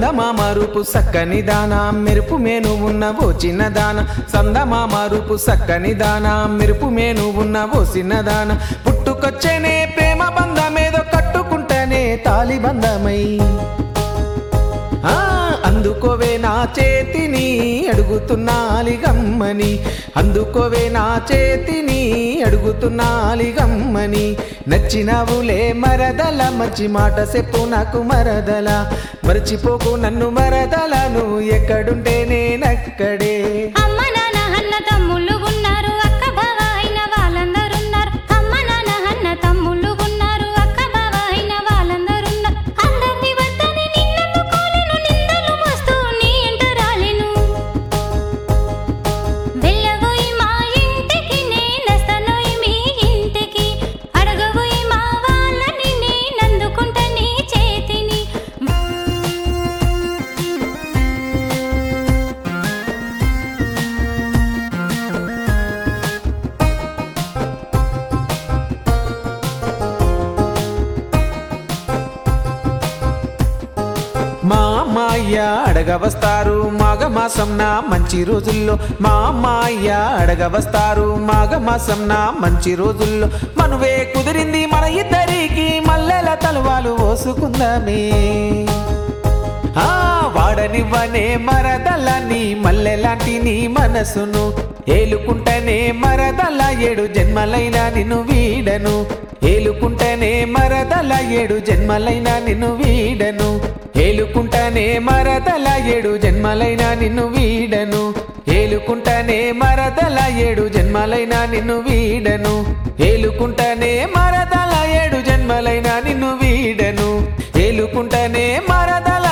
సందమామ రూపు సక్కని దాన మెరుపు మేను ఉన్న ఓ చిన్న దాన సందమామ రూపు సక్కని దాన మెరుపు మేను ఉన్న ఓ చిన్న దాన పుట్టుకొచ్చేనే ప్రేమ బంధమేదో కట్టుకుంటేనే తాలి బంధమై ఆ అందుకోవే నా చేతిని అడుగుతున్నాలి గమ్మని అందుకోవే నా చేతిని అడుగుతున్నాలి గమ్మని నచ్చినవులే మరదల మంచి మాట చెప్పు నాకు మరదల మరచిపోకు నన్ను మరదల నువ్వు ఎక్కడుంటే నేనక్కడే అమ్మ నాన్న అన్న తమ్ముళ్ళు ఉన్నారు అక్క బావ అయిన వాళ్ళందరున్నారు అమ్మ నాన్న అన్న తమ్ముళ్ళు ఉన్నారు అక్క బావ అయిన వాళ్ళందరున్నారు అందరిని వద్దని నిన్నను కోలెను నిందలు మోస్తూ నీ ఇంట రాలెను వెళ్ళబోయి మా ఇంటికి నేనొస్తానోయ్ మీ ఇంటికి అడగబోయి మా వాళ్ళని నేనందుకుంటా నీ చేతిని మా అమ్మాయ్య అడగవస్తారు మాఘమాసం నా మంచి రోజుల్లో మా అమ్మాయ్య అడగవస్తారు మాఘమాసం నా మంచి రోజుల్లో మనువే కుదిరింది మన ఇద్దరికి మల్లెల తలువాలు ఓసుకుందామే ఆ వాడనివ్వనే మరదలని మల్లెలాంటి నీ మనసును ఏలుకుంటనే మరదల ఏడు జన్మలైన నిన్ను వీడను ఏలుకుంటనే మరదల ఏడు జన్మలైన నిన్ను వీడను ఏలుకుంటనే మరదల ఏడు జన్మలైన నిన్ను వీడను ఏలుకుంటనే మరదల ఏడు జన్మలైన నిన్ను వీడను ఏలుకుంటనే మరదల ఏడు జన్మలైన నిన్ను వీడను ఏలుకుంటనే మరదల